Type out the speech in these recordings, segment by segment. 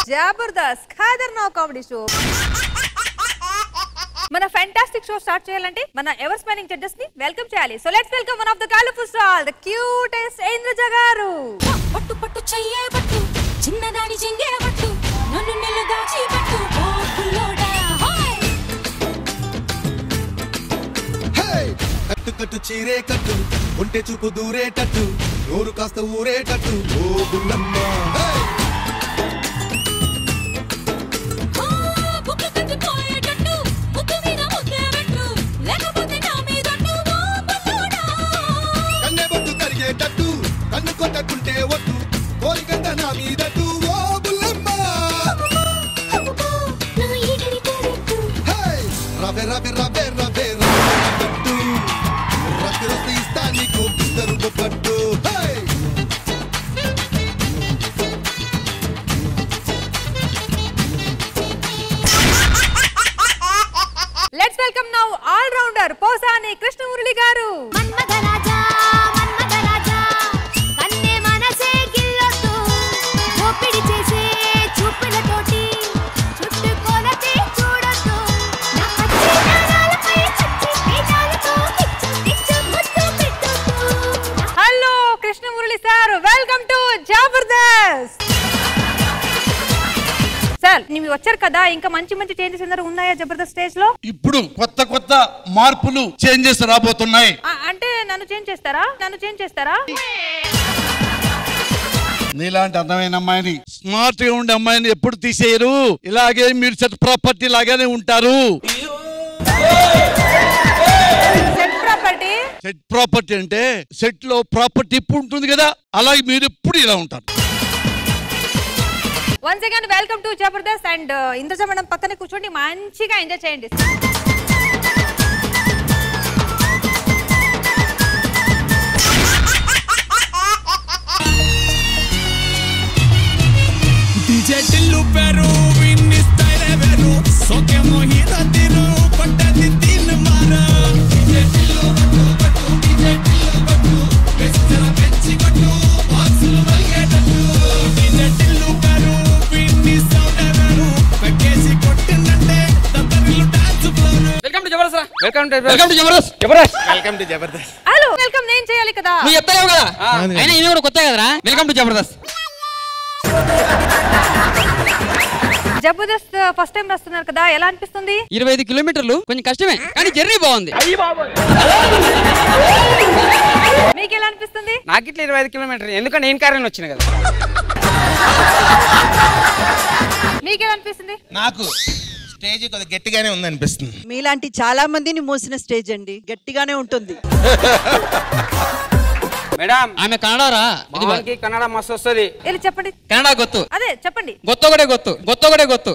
జబర్దస్త్ ఖాదర్ now comedy show మన fantastic show start చేయాలంటే మన ఎవర్ స్మైలింగ్ జడ్జెస్ ని వెల్కమ్ చేయాలి so let's welcome one of the colourful star the cutest Indraja garu పట్టు పట్టు చెయ్యే పట్టు చిన్నదాని చెంగే పట్టు నన్ను నిన్ను దాచి పట్టు ఓ పుల్లోడా హాయ్ హే! కట్టు కట్టు చీరే కట్టు ఒంటె చూపు దూరేటట్టు నోరు కాస్త ఊరేటట్టు ఓ బుల్లమ్మ హే! ఆ బుక్క కట్టి పోయేటట్టు ముద్దు మీద ముద్దే పెట్టు లేకపోతే నా మీదట్టు ఓ పుల్లోడా కన్నె బొట్టు కరిగేటట్టు కన్ను కొట్టకుంటే వద్దు కోరికంత నా మీదట్టు ఓ బుల్లమ్మ అబ్బో నా ఈగడి కోరెట్టు హే! రవె రవె రవె రవె రవెట్టు రక్తి రక్తి ఇస్తా నీకు పిస్తరు పట్టు హే! Let's welcome now all rounder Posani Krishna Murali garu Manmadha రాజా మన్మథ రాజా కన్నే మనసే గిల్లొద్దు ఓపిడి చేసే చూపులతోటి చుట్టుకొలతే చూడొద్దు నా పచ్చి నారాలపై చచ్చి పేదాలతో కిచ్చు కిచ్చు ముద్దు పెట్టొద్దు hello Krishna Murali sir welcome to Jabardasth sir నీవు వచ్చారు కదా ఇంకా మంచి మంచి చేంజెస్ అందరూ ఉన్నాయా జబర్దస్త్ స్టేజ్ లో ఇప్పుడు కొత్త కొత్త మార్పులు చేంజెస్ రాబోతున్నాయి ఆ, అంటే నన్ను చేంజ్ చేస్తారా నన్ను చేంజ్ చేస్తారా నీలాంటి అందమైన అమ్మాయిని స్మార్ట్ గా ఉండే అమ్మాయిని ఎప్పుడు తీసేయరు ఇలాగే మీరు సెట్ ప్రాపర్టీ లాగానే ఉంటారు సెట్ ప్రాపర్టీ సెట్ ప్రాపర్టీ అంటే సెట్ లో ప్రాపర్టీ ఎప్పుడు ఉంటుంది కదా అలాగే మీరు ఎప్పుడు ఇలా ఉంటారు once again welcome to Jabardasth and Indraja madam పక్కన కూర్చోండి మంచిగా ఎంజాయ్ చేయండి DJ ಟಿಲ್ಲು ಪೆರು ವಿನ್ನಿ ಸ್ಟೈಲ್ ಬೇರು ಸೋಕೆ ಮೋಹಿತ ತಿರು ಪಟ್ಟದಿ ತಿನ್ ಮಾರ DJ ಟಿಲ್ಲು ಬಟ್ಟು ಬಟ್ಟು DJ ಟಿಲ್ಲು ಬಟ್ಟು ಬೆಚ್ಚರ ಬೆಚ್ಚಿ ಬಟ್ಟು ಬಾಕ್ಸುಲು ಮಲ್ಗೆಟಟ್ಟು DJ ಟಿಲ್ಲು ಪೆರು ವಿನ್ನಿ ಸೌಂಡ್ ಬೇರು పెక్కేసి కొట్టిందంటే తత్తరిల్లు dance floor welcome to Jabardasth welcome to welcome to Jabardasth Jabardasth welcome to Jabardasth hello welcome నేను చేయాలి కదా నువ్వు చెప్తావు కదా అయినా ఈయన కూడా కొత్త కదరా welcome to Jabardasth Jabardasth first time వస్తున్నారు కదా ఎలా అనిపిస్తుంది ఇరవై ఐదు కిలోమీటర్లు కొంచెం కష్టమే కానీ జర్నీ బాగుంది మీకు ఎలా అనిపిస్తుంది నాకు ఇట్లా ఇరవై ఐదు కిలోమీటర్లు ఎందుకంటే నేను కారణం వచ్చిన కదా మీకు ఎలా అనిపిస్తుంది నాకు స్టేజ్ కొద్దిగా గట్టిగానే ఉందనిపిస్తుంది మీలాంటి చాలా మందిని మోసిన స్టేజ్ అండి గట్టిగానే ఉంటుంది మేడం ఆమె కన్నడరా ఇది కన్నడ మస్తు వస్తుంది వెళ్ళి చెప్పండి కన్నడ గొత్తు అదే చెప్పండి గొత్తొకటే గొత్తు గొత్తొకటే గొత్తు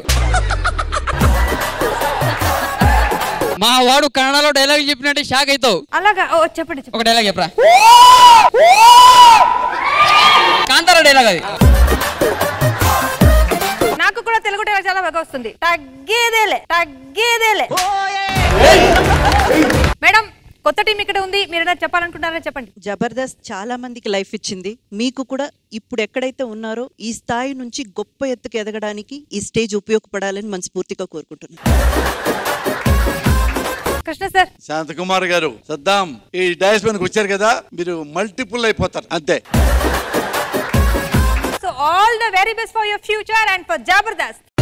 మా వాడు కన్నడలో డైలాగ్ చెప్పినట్టే షాక్ అవుతావు అలాగా ఓ చెప్పండి చెప్పండి ఒక డైలాగ్ చెప్పరా కాంతారా డైలాగ్ అది నాకు కూడా తెలుగు డైలాగ్ చాలా బాగా వస్తుంది తగ్గేదేలే తగ్గేదేలే మేడం కొత్త టీం ఇక్కడ ఉంది మీరు ఏదైనా చెప్పాలనుకుంటారా చెప్పండి జబర్దస్త్ చాలా మందికి లైఫ్ ఇచ్చింది మీకు కూడా ఇప్పుడు ఎక్కడైతే ఉన్నారో ఈ స్థాయి నుంచి గొప్ప ఎత్తుకు ఎదగడానికి ఈ స్టేజ్ ఉపయోగపడాలని మనస్ఫూర్తిగా కోరుకుంటున్నాను కృష్ణ సార్ శాంతకుమార్ గారు సద్దాం ఈ డైస్ మీదకి వచ్చారు కదా మీరు మల్టిపుల్ అయిపోతారు అంతే so all the very best for your future and for Jabardasth